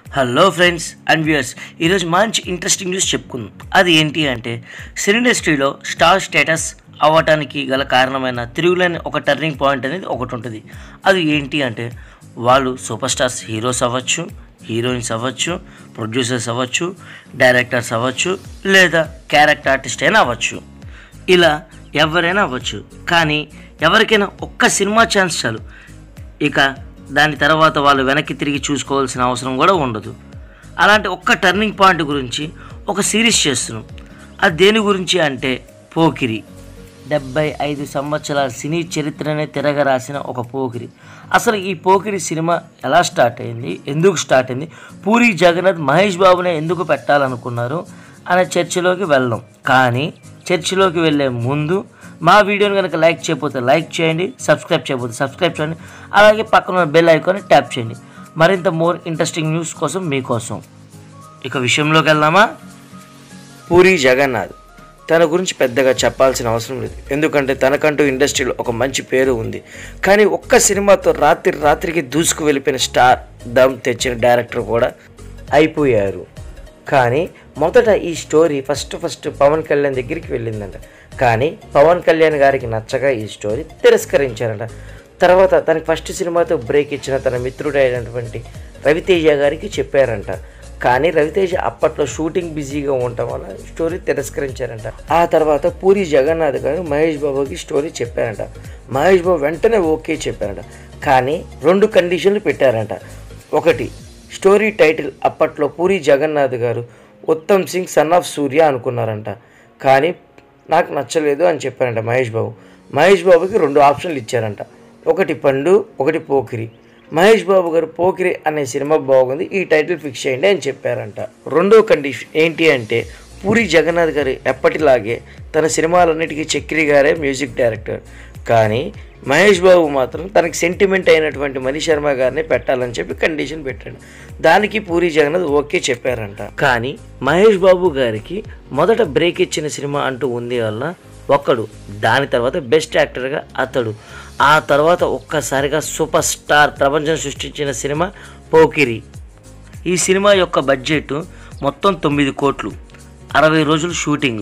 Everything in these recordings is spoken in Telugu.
హలో ఫ్రెండ్స్ అండ్ వ్యూయర్స్ ఈరోజు మంచి ఇంట్రెస్టింగ్ న్యూస్ చెప్పుకుందాం అది ఏంటి అంటే సినీ ఇండస్ట్రీలో స్టార్ స్టేటస్ అవ్వటానికి గల కారణమైన తిరుగులేని ఒక టర్నింగ్ పాయింట్ అనేది ఒకటి ఉంటుంది అది ఏంటి అంటే వాళ్ళు సూపర్ స్టార్స్ హీరోస్ అవ్వచ్చు హీరోయిన్స్ అవ్వచ్చు ప్రొడ్యూసర్స్ అవ్వచ్చు డైరెక్టర్స్ అవ్వచ్చు లేదా క్యారెక్టర్ ఆర్టిస్ట్ అయినా అవ్వచ్చు ఇలా ఎవరైనా అవ్వచ్చు కానీ ఎవరికైనా ఒక్క సినిమా ఛాన్స్ చాలు ఇక దాని తర్వాత వాళ్ళు వెనక్కి తిరిగి చూసుకోవాల్సిన అవసరం కూడా ఉండదు అలాంటి ఒక్క టర్నింగ్ పాయింట్ గురించి ఒక సిరీస్ చేస్తున్నాం అది దేని గురించి అంటే పోకిరి డెబ్బై ఐదు సంవత్సరాల సినీ చరిత్రనే తిరగ రాసిన ఒక పోకిరి అసలు ఈ పోకిరి సినిమా ఎలా స్టార్ట్ అయింది ఎందుకు స్టార్ట్ అయింది పూరి జగన్నాథ్ మహేష్ బాబునే ఎందుకు పెట్టాలనుకున్నారు అనే చర్చలోకి వెళ్దాం కానీ చర్చలోకి వెళ్ళే ముందు మా వీడియోని కనుక లైక్ చేయకపోతే లైక్ చేయండి సబ్స్క్రైబ్ చేయకపోతే సబ్స్క్రైబ్ చేయండి అలాగే పక్కన ఉన్న బెల్ ఐకాన్ని ట్యాప్ చేయండి మరింత మోర్ ఇంట్రెస్టింగ్ న్యూస్ కోసం మీకోసం ఇక విషయంలోకి వెళ్దామా పూరి జగన్నాథ్ తన గురించి పెద్దగా చెప్పాల్సిన అవసరం లేదు ఎందుకంటే తనకంటూ ఇండస్ట్రీలో ఒక మంచి పేరు ఉంది కానీ ఒక్క సినిమాతో రాత్రి రాత్రికి దూసుకు వెళ్ళిపోయిన స్టార్ దమ్ తెచ్చిన డైరెక్టర్ కూడా అయిపోయారు కానీ మొదట ఈ story first first Pawan Kalyan దగ్గరికి వెళ్ళిందంట కానీ పవన్ కళ్యాణ్ గారికి నచ్చగా ఈ స్టోరీ తిరస్కరించారంట తర్వాత తనకి ఫస్ట్ సినిమాతో బ్రేక్ ఇచ్చిన తన మిత్రుడైనటువంటి రవితేజ గారికి చెప్పారంట కానీ రవితేజ అప్పట్లో షూటింగ్ బిజీగా ఉండటం వల్ల స్టోరీ తిరస్కరించారంట ఆ తర్వాత పూరి జగన్నాథ్ గారు మహేష్ బాబుకి స్టోరీ చెప్పారంట మహేష్ బాబు వెంటనే ఓకే చెప్పారంట కానీ రెండు కండిషన్లు పెట్టారంట ఒకటి స్టోరీ టైటిల్ అప్పట్లో పూరి జగన్నాథ్ గారు ఉత్తమ్ సింగ్ సన్ ఆఫ్ సూర్య అనుకున్నారంట కానీ నాకు నచ్చలేదు అని చెప్పారంట మహేష్ బాబు మహేష్ బాబుకి రెండు ఆప్షన్లు ఇచ్చారంట ఒకటి పండు ఒకటి పోకిరి మహేష్ బాబు గారు పోకిరి అనే సినిమా బాగుంది ఈ టైటిల్ ఫిక్స్ చేయండి అని చెప్పారంట రెండో కండిషన్ ఏంటి అంటే పూరి జగన్నాథ్ గారు ఎప్పటిలాగే తన సినిమాలన్నిటికీ చక్రి గారే మ్యూజిక్ డైరెక్టర్ కానీ మహేష్ బాబు మాత్రం తనకి సెంటిమెంట్ అయినటువంటి మణి శర్మ గారిని పెట్టాలని చెప్పి కండిషన్ పెట్టాడు దానికి పూరి జగన్నాథ్ ఓకే చెప్పారంట కానీ మహేష్ బాబు గారికి మొదట బ్రేక్ ఇచ్చిన సినిమా అంటూ ఉంది వల్ల ఒక్కడు దాని తర్వాత బెస్ట్ యాక్టర్గా అతడు ఆ తర్వాత ఒక్కసారిగా సూపర్ స్టార్ ప్రపంచం సృష్టించిన సినిమా పోకిరి ఈ సినిమా యొక్క బడ్జెట్ మొత్తం తొమ్మిది కోట్లు అరవై రోజులు షూటింగ్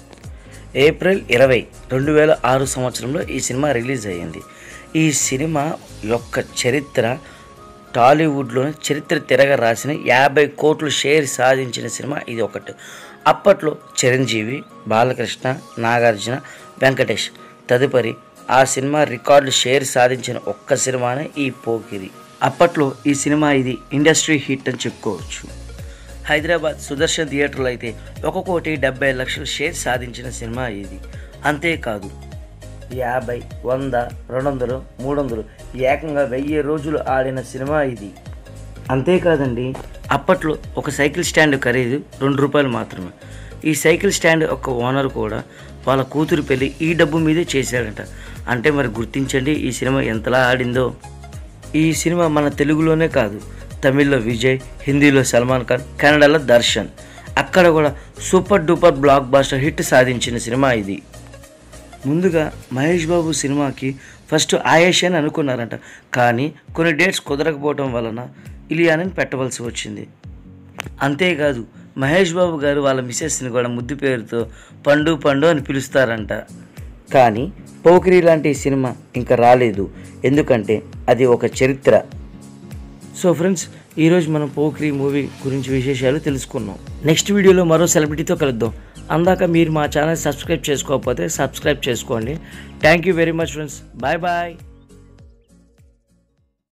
ఏప్రిల్ ఇరవై రెండు వేల ఆరు సంవత్సరంలో ఈ సినిమా రిలీజ్ అయ్యింది ఈ సినిమా యొక్క చరిత్ర టాలీవుడ్లోనే చరిత్ర తిరగ రాసిన యాభై కోట్లు షేర్ సాధించిన సినిమా ఇది ఒకటి అప్పట్లో చిరంజీవి బాలకృష్ణ నాగార్జున వెంకటేష్ తదుపరి ఆ సినిమా రికార్డు షేర్ సాధించిన ఒక్క సినిమానే ఈ పోకిరి అప్పట్లో ఈ సినిమా ఇది ఇండస్ట్రీ హిట్ అని చెప్పుకోవచ్చు హైదరాబాద్ సుదర్శన్ థియేటర్లో అయితే ఒక కోటి డెబ్బై లక్షల షేర్ సాధించిన సినిమా ఇది అంతేకాదు యాభై వంద రెండు వందలు మూడు వందలు ఏకంగా వెయ్యి రోజులు ఆడిన సినిమా ఇది అంతేకాదండి అప్పట్లో ఒక సైకిల్ స్టాండ్ ఖరీదు రెండు రూపాయలు మాత్రమే ఈ సైకిల్ స్టాండ్ యొక్క ఓనర్ కూడా వాళ్ళ కూతురు పెళ్ళి ఈ డబ్బు మీదే చేశాడంట అంటే మరి గుర్తించండి ఈ సినిమా ఎంతలా ఆడిందో ఈ సినిమా మన తెలుగులోనే కాదు తమిళ్లో విజయ్ హిందీలో సల్మాన్ ఖాన్ కన్నడలో దర్శన్ అక్కడ కూడా super duper blockbuster hit సాధించిన సినిమా ఇది ముందుగా మహేష్ బాబు సినిమాకి ఫస్ట్ ఆయేష్ అని అనుకున్నారంట కానీ కొన్ని డేట్స్ కుదరకపోవడం వలన ఇలియానని పెట్టవలసి వచ్చింది అంతేకాదు మహేష్ బాబు గారు వాళ్ళ మిసెస్ని కూడా ముద్దు పేరుతో పండు పండు అని పిలుస్తారంట కానీ పోకిరి లాంటి సినిమా ఇంకా రాలేదు ఎందుకంటే అది ఒక చరిత్ర సో ఫ్రెండ్స్ ఈరోజు మనం పోక్రీ మూవీ గురించి విశేషాలు తెలుసుకున్నాం నెక్స్ట్ వీడియోలో మరో సెలబ్రిటీతో కలుద్దాం అందాక మీరు మా ఛానల్ సబ్స్క్రైబ్ చేసుకోకపోతే సబ్స్క్రైబ్ చేసుకోండి thank you very much friends bye bye